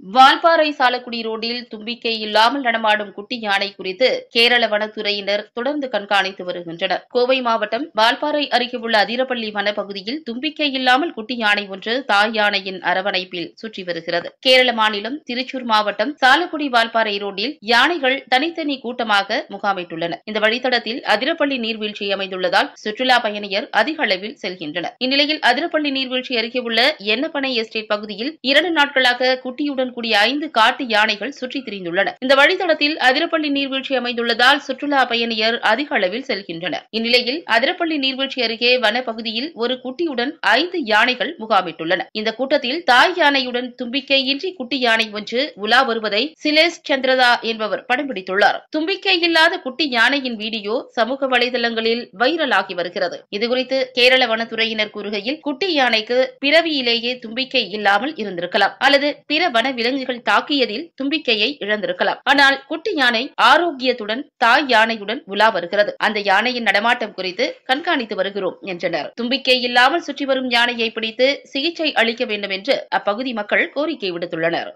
வால்பாறை சாலக்குடி ரோட்டில் தும்பிக்கை இல்லாமல் நடமாடும் குட்டி யானை குறித்து கேரள வனத்துறையினர் தொடர்ந்து கண்காணித்து வருகின்றனர் கோவை மாவட்டம் வால்பாறை அருகே உள்ள அதிரப்பள்ளி வனப்பகுதியில் தும்பிக்கை இல்லாமல் குட்டி யானை ஒன்று தாய் யானையின் அரவணைப்பில் சுற்றி வருகிறது கேரள மாநிலம் திருச்சூர் மாவட்டம் சாலக்குடி வால்பாறை ரோட்டில் யானைகள் தனித்தனி கூட்டமாக முகாமிட்டுள்ளன இந்த வழித்தடத்தில் அதிரப்பள்ளி நீர்வீழ்ச்சி அமைந்துள்ளதால் சுற்றுலா பயணியர் அதிக அளவில் செல்கின்றனர் இந்நிலையில் அதிரப்பள்ளி நீர்வீழ்ச்சி அருகே உள்ள எண்ணப்பனை எஸ்டேட் பகுதியில் இரண்டு நாட்களாக குட்டியுடன் கூடிய ஐந்து காட்டு யானைகள் சுற்றித் திரிந்துள்ளன இந்த வழித்தடத்தில் அதிரப்பள்ளி நீர்வீழ்ச்சி அமைந்துள்ளதால் சுற்றுலா பயணியர் அதிக அளவில் செல்கின்றனர் இந்நிலையில் அதிரப்பள்ளி நீர்வீழ்ச்சி அருகே வனப்பகுதியில் ஒரு குட்டியுடன் ஐந்து யானைகள் முகாமிட்டுள்ளன இந்த கூட்டத்தில் தாய் யானையுடன் தும்பிக்கை இன்றி குட்டி யானை ஒன்று உலா வருவதை சிலேஸ் சந்திரதா என்பவர் படம் பிடித்துள்ளார் தும்பிக்கை இல்லாத குட்டி யானையின் வீடியோ சமூக வலைதளங்களில் வைரலாகி வருகிறது இதுகுறித்து கேரள வனத்துறையினர் கூறுகையில் குட்டி யானைக்கு பிறவியிலேயே தும்பிக்கை இல்லாமல் இருந்திருக்கலாம் அல்லது பிற வன விலங்குகள் தாக்கியதில் தும்பிக்கையை இழந்திருக்கலாம் ஆனால் குட்டி யானை ஆரோக்கியத்துடன் தாய் யானையுடன் உலா வருகிறது அந்த யானையின் நடமாட்டம் குறித்து கண்காணித்து வருகிறோம் என்றனர் தும்பிக்கை இல்லாமல் சுற்றி வரும் யானையை பிடித்து சிகிச்சை அளிக்க வேண்டும் என்று அப்பகுதி மக்கள் கோரிக்கை விடுத்துள்ளனர்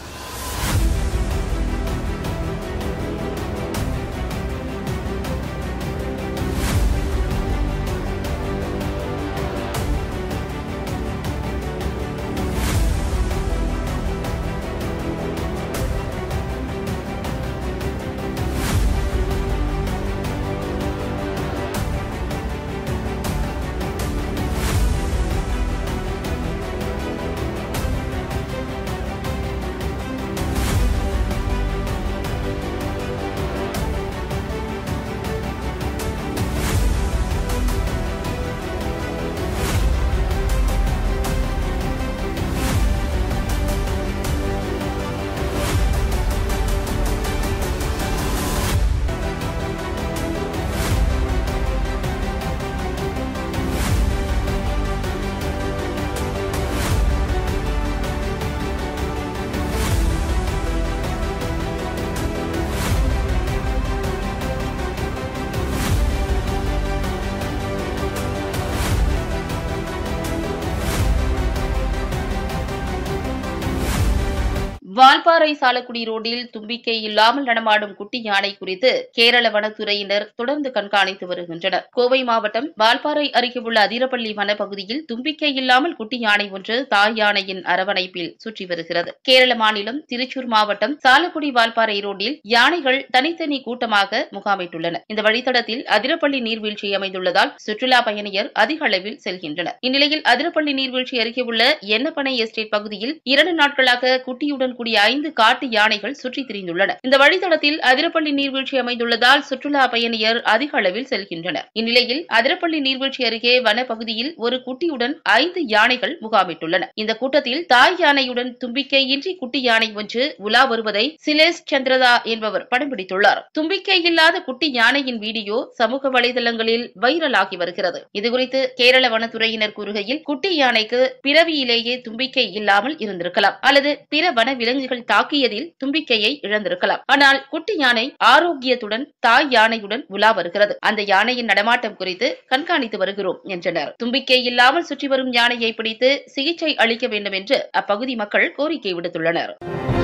வால்பாறை சாலக்குடி ரோட்டில் தும்பிக்கை இல்லாமல் நடமாடும் குட்டி யானை குறித்து கேரள வனத்துறையினர் தொடர்ந்து கண்காணித்து வருகின்றனர் கோவை மாவட்டம் வால்பாறை அருகே உள்ள அதிரப்பள்ளி வனப்பகுதியில் தும்பிக்கை இல்லாமல் குட்டி யானை ஒன்று தாய் யானையின் அரவணைப்பில் சுற்றி வருகிறது கேரள மாநிலம் திருச்சூர் மாவட்டம் சாலக்குடி வால்பாறை ரோட்டில் யானைகள் தனித்தனி கூட்டமாக முகாமிட்டுள்ளன இந்த வழித்தடத்தில் அதிரப்பள்ளி நீர்வீழ்ச்சி அமைந்துள்ளதால் சுற்றுலா பயணியர் அதிக அளவில் செல்கின்றனர் இந்நிலையில் அதிரப்பள்ளி நீர்வீழ்ச்சி அருகே உள்ள எண்ணப்பனை எஸ்டேட் பகுதியில் இரண்டு நாட்களாக குட்டியுடன் கூடிய ஐந்து காட்டு யானைகள் சுற்றித் திரிந்துள்ளன இந்த வழித்தடத்தில் அதிரப்பள்ளி நீர்வீழ்ச்சி அமைந்துள்ளதால் சுற்றுலா பயணியர் அதிக அளவில் செல்கின்றனர் இந்நிலையில் அதிரப்பள்ளி நீர்வீழ்ச்சி அருகே வனப்பகுதியில் ஒரு குட்டியுடன் ஐந்து யானைகள் முகாமிட்டுள்ளன இந்த கூட்டத்தில் தாய் யானையுடன் தும்பிக்கை இன்றி குட்டி யானை ஒன்று உலா வருவதை சிலேஸ் சந்திரதா என்பவர் படம் பிடித்துள்ளார் தும்பிக்கை இல்லாத குட்டி யானையின் வீடியோ சமூக வலைதளங்களில் வைரலாகி வருகிறது இதுகுறித்து கேரள வனத்துறையினர் கூறுகையில் குட்டி யானைக்கு பிறவியிலேயே தும்பிக்கை இல்லாமல் இருந்திருக்கலாம் அல்லது பிற வன விலங்குகள் தாக்கியதில் தும்பிக்கையை இழந்திருக்கலாம் ஆனால் குட்டி யானை ஆரோக்கியத்துடன் தாய் யானையுடன் உலா வருகிறது அந்த யானையின் நடமாட்டம் குறித்து கண்காணித்து வருகிறோம் என்றனர் தும்பிக்கை இல்லாமல் சுற்றி வரும் யானையை பிடித்து சிகிச்சை அளிக்க வேண்டும் என்று அப்பகுதி மக்கள் கோரிக்கை விடுத்துள்ளனர்